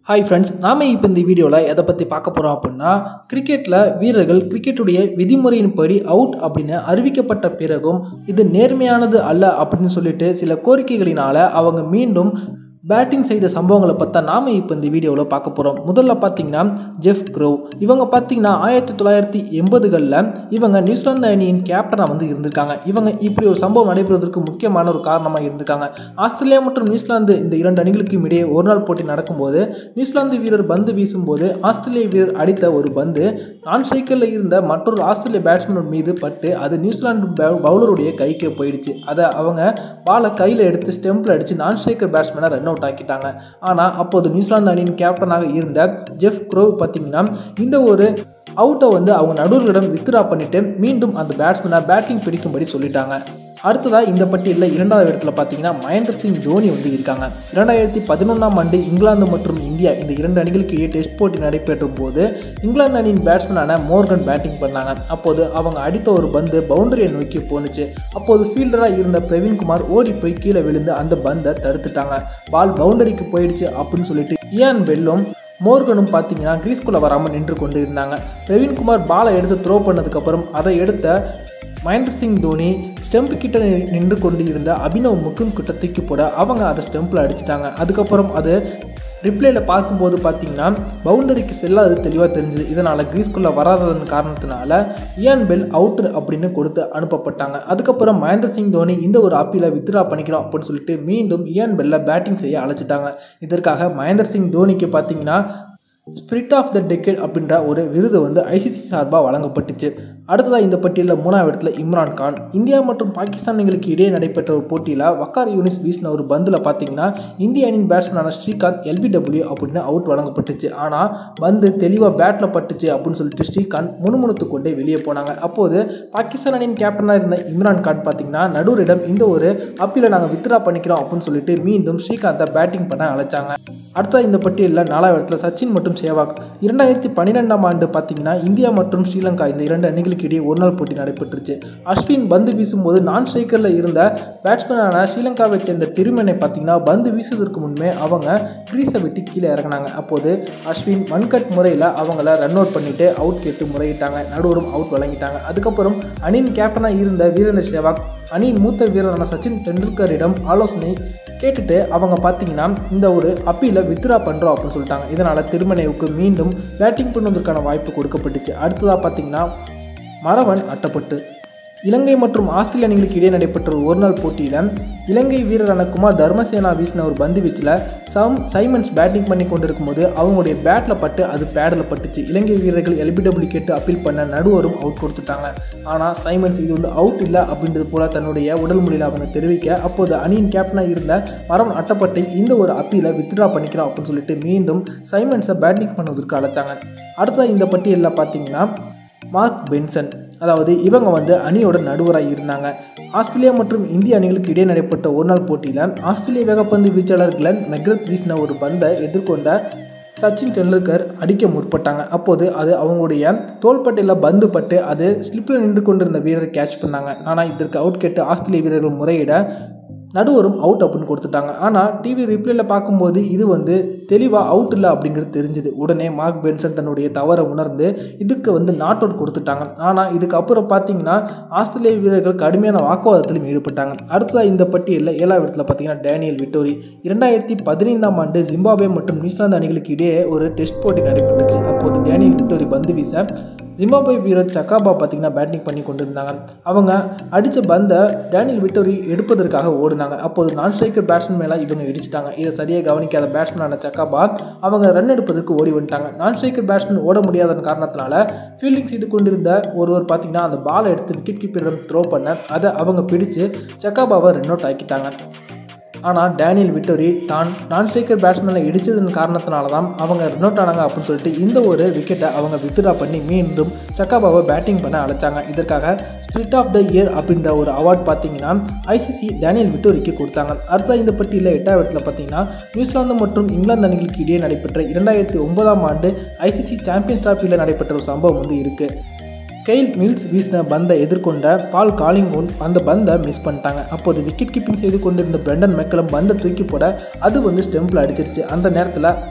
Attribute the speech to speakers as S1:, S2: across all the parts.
S1: hi friends நாம இப்போ இந்த வீடியோவில் எதை பற்றி பார்க்க போகிறோம் அப்படின்னா கிரிக்கெட்டில் வீரர்கள் கிரிக்கெட்டுடைய விதிமுறையின்படி அவுட் அப்படின்னு அறிவிக்கப்பட்ட பிறகும் இது நேர்மையானது அல்ல அப்படின்னு சொல்லிட்டு சில கோரிக்கைகளினால் அவங்க மீண்டும் பேட்டிங் செய்த சம்பவங்களை பார்த்தா நாம் இப்போ இந்த வீடியோவில் பார்க்க போகிறோம் முதல்ல பார்த்தீங்கன்னா ஜெஃப் க்ரோவ் இவங்க பார்த்தீங்கன்னா ஆயிரத்தி தொள்ளாயிரத்தி எண்பதுகளில் இவங்க நியூசிலாந்து அணியின் கேப்டனாக வந்து இருந்திருக்காங்க இவங்க இப்படி ஒரு சம்பவம் நடைபெறுவதற்கு முக்கியமான ஒரு காரணமாக இருந்திருக்காங்க ஆஸ்திரேலியா மற்றும் நியூசிலாந்து இந்த இரண்டு அணிகளுக்கும் இடையே ஒரு நாள் போட்டி நடக்கும்போது நியூசிலாந்து வீரர் பந்து வீசும்போது ஆஸ்திரேலிய வீரர் அடித்த ஒரு பந்து நான் சைக்கிளில் இருந்த மற்றொரு ஆஸ்திரேலிய பேட்ஸ்மேன் மீது பட்டு அது நியூசிலாந்து பவுலருடைய கைக்கு போயிடுச்சு அதை அவங்க பாலை கையில் எடுத்து ஸ்டெம்பில் அடித்து நான் ஸ்ட்ரைக்கர் பேட்ஸ்மேனை ரன் அவுட் ஆக்கிட்டாங்க ஆனால் அப்போது நியூசிலாந்து அணியின் கேப்டனாக இருந்த ஜெஃப் க்ரோவ் பார்த்தீங்கன்னா இந்த ஒரு அவுட்டை வந்து அவங்க நடுவர்களிடம் வித்ரா பண்ணிட்டு மீண்டும் அந்த பேட்ஸ்மேனை பேட்டிங் பிடிக்கும்படி சொல்லிட்டாங்க அடுத்ததாக இந்த பட்டியலில் இரண்டாவது இடத்துல பார்த்தீங்கன்னா மகேந்திர சிங் தோனி வந்து இருக்காங்க இரண்டாயிரத்தி பதினொன்றாம் ஆண்டு இங்கிலாந்து மற்றும் இந்தியா இந்த இரண்டு அணிகளுக்கு இடையே டெஸ்ட் போட்டி நடைபெற்ற போது இங்கிலாந்து அணியின் பேட்ஸ்மேனான மோர்கன் பேட்டிங் பண்ணாங்க அப்போது அவங்க அடித்த ஒரு பந்து பவுண்டரியை நோக்கி போணுச்சு அப்போது ஃபீல்டராக இருந்த பிரவீன்குமார் ஓடி போய் கீழே விழுந்து அந்த பந்தை தடுத்துட்டாங்க பால் பவுண்டரிக்கு போயிடுச்சு அப்படின்னு சொல்லிட்டு இயான் பெல்லும் மோர்கனும் பார்த்தீங்கன்னா கிரீஸ்குள்ளே வராமல் நின்று கொண்டு இருந்தாங்க பிரவீன்குமார் பாலை எடுத்து த்ரோ பண்ணதுக்கப்புறம் அதை எடுத்த மகேந்திர சிங் தோனி ஸ்டெம்ப் கிட்ட நின்று கொண்டு இருந்த அபினவ் முக்கும் கிட்ட தூக்கி போட அவங்க அதை ஸ்டெம்பில் அடிச்சிட்டாங்க அதுக்கப்புறம் அது ரிப்ளேயில் பார்க்கும்போது பார்த்தீங்கன்னா பவுண்டரிக்கு செல்லாது தெளிவாக தெரிஞ்சுது இதனால் கிரீஸ்குள்ளே வராததன் காரணத்தினால இயான் பெல் அவுட் அப்படின்னு கொடுத்து அனுப்பப்பட்டாங்க அதுக்கப்புறம் மகேந்திர சிங் தோனி இந்த ஒரு அப்பீலை வித்ரா பண்ணிக்கிறோம் அப்படின்னு சொல்லிட்டு மீண்டும் இயான் பெல்லை பேட்டிங் செய்ய அழைச்சிட்டாங்க இதற்காக மகேந்திர சிங் தோனிக்கு பார்த்தீங்கன்னா ஸ்பிரிட் ஆஃப் த டெக்கெட் அப்படின்ற ஒரு விருது வந்து ஐசிசி சார்பாக வழங்கப்பட்டுச்சு அடுத்ததாக இந்த பட்டியலில் மூணாவது இடத்துல இம்ரான் கான் இந்தியா மற்றும் பாகிஸ்தான் அணிகளுக்கு இடையே நடைபெற்ற ஒரு போட்டியில் வக்கார் யூனிஸ் வீசின ஒரு பந்தில் பார்த்தீங்கன்னா இந்திய அணியின் பேட்ஸ்மேனான ஸ்ரீகாந்த் எல்பிடபிள்யூ அப்படின்னு அவுட் வழங்கப்பட்டுச்சு ஆனால் பந்து தெளிவாக பேட்டில் பட்டுச்சு அப்படின்னு சொல்லிட்டு ஸ்ரீகாந்த் முணுமுணுத்து கொண்டே வெளியே போனாங்க அப்போது பாகிஸ்தான் அணியின் கேப்டனாக இருந்த இம்ரான் கான் பார்த்தீங்கன்னா நடுவரிடம் இந்த ஒரு அப்பீலை நாங்கள் வித்ரா பண்ணிக்கிறோம் அப்படின்னு சொல்லிட்டு மீண்டும் ஸ்ரீகாந்தை பேட்டிங் பண்ண அழைச்சாங்க அடுத்த இந்த பட்டியலில் நாலாவது இடத்துல சச்சின் மற்றும் சேவாக் இரண்டாயிரத்தி பன்னிரெண்டாம் ஆண்டு பார்த்தீங்கன்னா இந்தியா மற்றும் ஸ்ரீலங்கா இந்த இரண்டு அணிகளுக்கு இடையே ஒரு நாள் போட்டி நடைபெற்றுச்சு அஸ்வின் பந்து வீசும்போது நான் ஸ்ட்ரைக்கரில் இருந்த பேட்ஸ்மேனான ஸ்ரீலங்காவை சேர்ந்த திருமணை பார்த்தீங்கன்னா பந்து வீசுவதற்கு முன்பே அவங்க கிரீஸை விட்டு கீழே இறங்கினாங்க அப்போது அஸ்வின் மண்கட் முறையில் அவங்கள ரன் அவுட் பண்ணிட்டு அவுட் கேட்டு முறையிட்டாங்க நடுவரும் அவுட் வழங்கிட்டாங்க அதுக்கப்புறம் அணியின் கேப்டனாக இருந்த வீரேந்திர சேவாக் அணியின் மூத்த வீரரான சச்சின் டெண்டுல்கரிடம் ஆலோசனை கேட்டுட்டு அவங்க பார்த்தீங்கன்னா இந்த ஒரு அப்பீலை வித்ரா பண்ணுறோம் அப்படின்னு சொல்லிட்டாங்க இதனால் திருமணைவுக்கு மீண்டும் பேட்டிங் பண்ணுவதற்கான வாய்ப்பு கொடுக்கப்பட்டுச்சு அடுத்ததாக பார்த்தீங்கன்னா மரவன் அட்டப்பட்டு இலங்கை மற்றும் ஆஸ்திரேலிய அணிகளுக்கு இடையே நடைபெற்ற ஒரு ஒருநாள் போட்டியில் இலங்கை வீரரான குமார் தர்மசேனா வீசின ஒரு பந்து வீச்சில் சம் சைமன்ஸ் பேட்டிங் பண்ணி கொண்டிருக்கும் போது அவங்களுடைய பேட்டில் பட்டு அது பேடில் பட்டுச்சு இலங்கை வீரர்கள் எல்பிடபிள்யூ கேட்டு அப்பீல் பண்ண நடுவரும் அவுட் கொடுத்துட்டாங்க ஆனால் சைமன்ஸ் இது வந்து அவுட் இல்லை அப்படின்றது போல தன்னுடைய உடல் மொழியில் அவங்க தெரிவிக்க அப்போது அணியின் கேப்டனாக இருந்த மரம் அட்டப்பட்டை இந்த ஒரு அப்பீலை வித்ட்ரா பண்ணிக்கிறோம் அப்படின்னு சொல்லிட்டு மீண்டும் சைமன்ஸை பேட்டிங் பண்ணுவதற்கு அழைச்சாங்க அடுத்ததாக இந்த பட்டியலில் பார்த்தீங்கன்னா மார்க் பென்சன் அதாவது இவங்க வந்து அணியோட நடுவராக இருந்தாங்க ஆஸ்திரேலியா மற்றும் இந்திய அணிகளுக்கு இடையே நடைபெற்ற ஒரு நாள் போட்டியில் ஆஸ்திரேலிய வேகப்பந்து வீச்சாளர் கிளன் மெக்ரத் வீசின ஒரு பந்தை எதிர்கொண்ட சச்சின் டெண்டுல்கர் அடிக்க முற்பட்டாங்க அப்போது அது அவங்களுடைய தோள்பட்டையில் பந்து பட்டு அது ஸ்லிப்பில் நின்று கொண்டிருந்த வீரர் கேட்ச் பண்ணாங்க ஆனால் இதற்கு அவுட் கேட்டு ஆஸ்திரேலிய வீரர்கள் முறையிட நடுவரும் அவுட் அப்படின்னு கொடுத்துட்டாங்க ஆனால் டிவி ரிப்ளேல பார்க்கும்போது இது வந்து தெளிவாக அவுட் இல்லை அப்படிங்கிறது தெரிஞ்சுது உடனே மார்க் பென்சன் தன்னுடைய தவறை உணர்ந்து இதுக்கு வந்து நாட் அவுட் கொடுத்துட்டாங்க ஆனால் இதுக்கப்புறம் பார்த்தீங்கன்னா ஆஸ்திரேலிய வீரர்கள் கடுமையான வாக்குவாதத்திலும் ஈடுபட்டாங்க அடுத்ததாக இந்த பட்டியலில் ஏழாவது இடத்துல பார்த்தீங்கன்னா டேனியல் விட்டோரி இரண்டாயிரத்தி பதினைந்தாம் ஆண்டு ஜிம்பாபே மற்றும் நியூசிலாந்து அணிகளுக்கு இடையே ஒரு டெஸ்ட் போட்டி நடைபெற்றுச்சு அப்போது டேனியல் விட்டோரி பந்து வீச ஜிம்பாபே வீரர் சக்காபா பார்த்தீங்கன்னா பேட்டிங் பண்ணி கொண்டு இருந்தாங்க அவங்க அடித்த பந்தை டேனியல் விட்டோரி எடுப்பதற்காக ஓடினாங்க அப்போது நான் ஸ்ட்ரைக்கர் பேட்ஸ்மேன் மேலே இவங்க இடிச்சிட்டாங்க இதை சரியாக கவனிக்காத பேட்ஸ்மேனான சக்காபா அவங்க ரன் எடுப்பதற்கு ஓடி வந்துட்டாங்க நான் ஸ்ட்ரைக்கர் பேட்ஸ்மேன் ஓட முடியாத காரணத்தினால ஃபீல்டிங் செய்து கொண்டிருந்த ஒருவர் பார்த்தீங்கன்னா அந்த பாலை எடுத்து விக்கெட் கீப்பரிடம் த்ரோ பண்ண அதை அவங்க பிடிச்சு சக்காபாவை ரன் அவுட் ஆக்கிட்டாங்க ஆனால் டேனியல் விட்டோரி தான் நான் ஸ்ட்ரைக்கர் பேட்ஸ்மேனை இடித்ததன் காரணத்தினால தான் அவங்க ரன் அவுட் ஆனாங்க அப்படின்னு சொல்லிட்டு இந்த ஒரு விக்கெட்டை அவங்க வித்ட்ரா பண்ணி மீண்டும் சக்காபாவை பேட்டிங் பண்ண அழைச்சாங்க இதற்காக ஸ்பிரிட் ஆஃப் த இயர் அப்படின்ற ஒரு அவார்ட் பார்த்தீங்கன்னா ஐசிசி டேனியல் விட்டோரிக்கு கொடுத்தாங்க அடுத்த இந்த பட்டியலில் எட்டாவது இடத்துல பார்த்தீங்கன்னா நியூசிலாந்து மற்றும் இங்கிலாந்து அணிகளுக்கு இடையே நடைபெற்ற இரண்டாயிரத்தி ஒன்பதாம் ஆண்டு ஐசிசி சாம்பியன்ஸ் டிராஃபியில் நடைபெற்ற ஒரு சம்பவம் வந்து இருக்குது கெயில் மில்ஸ் வீசின பந்தை எதிர்கொண்ட பால் காலிங்கூன் அந்த பந்தை மிஸ் பண்ணிட்டாங்க அப்போது விக்கெட் கீப்பிங் செய்து கொண்டிருந்த பிரெண்டன் மெக்கலம் பந்தை தூக்கி போட அது வந்து ஸ்டெம்பில் அடிச்சிருச்சு அந்த நேரத்தில்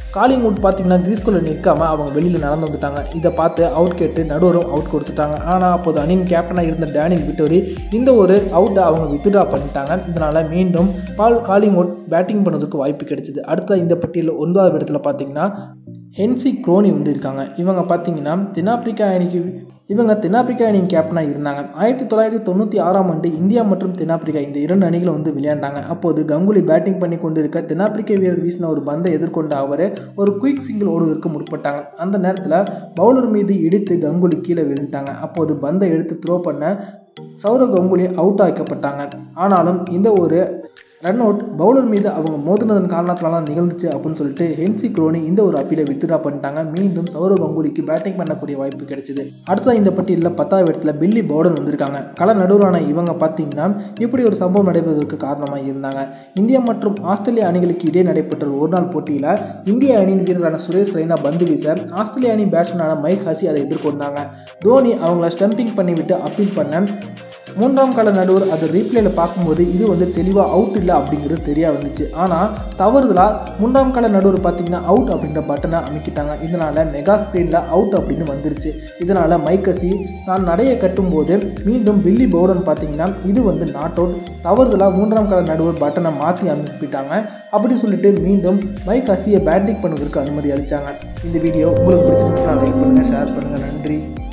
S1: காலிங்வுட் பார்த்தீங்கன்னா கிரீஸ்குள்ளே நிற்காம அவங்க வெளியில் நடந்து வந்துட்டாங்க இதை பார்த்து அவுட் கேட்டு நடுவரும் அவுட் கொடுத்துட்டாங்க ஆனால் அப்போது அணியின் கேப்டனாக இருந்த டேனில் விட்டோரி இந்த ஒரு அவுட்டை அவங்க வித்ட்ரா பண்ணிட்டாங்க இதனால் மீண்டும் பால் காலிங்வுட் பேட்டிங் பண்ணுறதுக்கு வாய்ப்பு கிடைச்சிது அடுத்த இந்த பட்டியலில் ஒன்பதாவது இடத்துல பார்த்தீங்கன்னா ஹென்சி குரோனி வந்து இருக்காங்க இவங்க பார்த்தீங்கன்னா தென்னாப்பிரிக்கா அணிக்கு இவங்க தென்னாப்பிரிக்கா அணியின் கேப்டனாக இருந்தாங்க ஆயிரத்தி தொள்ளாயிரத்தி தொண்ணூற்றி ஆறாம் ஆண்டு இந்தியா மற்றும் தென்னாப்பிரிக்கா இந்த இரண்டு அணிகளும் வந்து விளையாண்டாங்க அப்போது கங்குலி பேட்டிங் பண்ணி கொண்டு இருக்க தென்னாப்பிரிக்க வீரர் வீசின ஒரு பந்தை எதிர்கொண்ட அவர் ஒரு குயிக் சிங்கிள் ஓடுவதற்கு முற்பட்டாங்க அந்த நேரத்தில் பவுலர் மீது இடித்து கங்குலி கீழே விழுந்துட்டாங்க அப்போது பந்தை எடுத்து த்ரோ பண்ண சௌரவ் கங்குலி அவுட் ஆக்கப்பட்டாங்க ஆனாலும் இந்த ஒரு ரன் அவுட் பவுலர் மீது அவங்க மோதினதன் காரணத்தினால தான் நிகழ்ந்துச்சு அப்படின்னு சொல்லிட்டு ஹென்சி குரோனி இந்த ஒரு அப்பீலை வித்ட்ரா பண்ணிட்டாங்க மீண்டும் சௌரவ் கங்குலிக்கு பேட்டிங் பண்ணக்கூடிய வாய்ப்பு கிடைச்சிது அடுத்த இந்த பட்டியலில் பத்தாவது இடத்துல பில்லி பவுடன் வந்திருக்காங்க கள நடுவரான இவங்க பார்த்தீங்கன்னா இப்படி ஒரு சம்பவம் நடைபெறுவதற்கு காரணமாக இருந்தாங்க இந்தியா மற்றும் ஆஸ்திரேலியா அணிகளுக்கு இடையே நடைபெற்ற ஒரு நாள் போட்டியில் இந்திய அணியின் வீரரான சுரேஷ் ரெய்னா பந்து வீச ஆஸ்திரேலிய அணி பேட்ஸ்மேனான மைக் ஹசி அதை எதிர்கொண்டாங்க தோனி அவங்கள ஸ்டம்பிங் பண்ணிவிட்டு அப்பீல் பண்ண மூன்றாம் கால நடுவர் அது ரீப்ளேல பார்க்கும்போது இது வந்து தெளிவாக அவுட் இல்லை அப்படிங்கிறது தெரிய வந்துச்சு ஆனால் தவறுதலாக மூன்றாம் கால நடுவர் பார்த்தீங்கன்னா அவுட் அப்படின்ற பட்டனை அமைக்கிட்டாங்க இதனால் மெகா ஸ்க்ரீனில் அவுட் அப்படின்னு வந்துருச்சு இதனால் மைக்கசி நான் நடையை கட்டும்போது மீண்டும் பில்லி பவுடன் பார்த்தீங்கன்னா இது வந்து நாட் அவுட் தவறுதலாக மூன்றாம் கால நடுவர் பட்டனை மாற்றி அனுப்பிட்டாங்க அப்படின்னு சொல்லிட்டு மீண்டும் மைக் அசியை பேட்டிங் பண்ணுவதற்கு அனுமதி அளித்தாங்க இந்த வீடியோ உங்களுக்கு பிடிச்சிருந்துச்சுன்னா லைக் பண்ணுங்கள் ஷேர் பண்ணுங்கள் நன்றி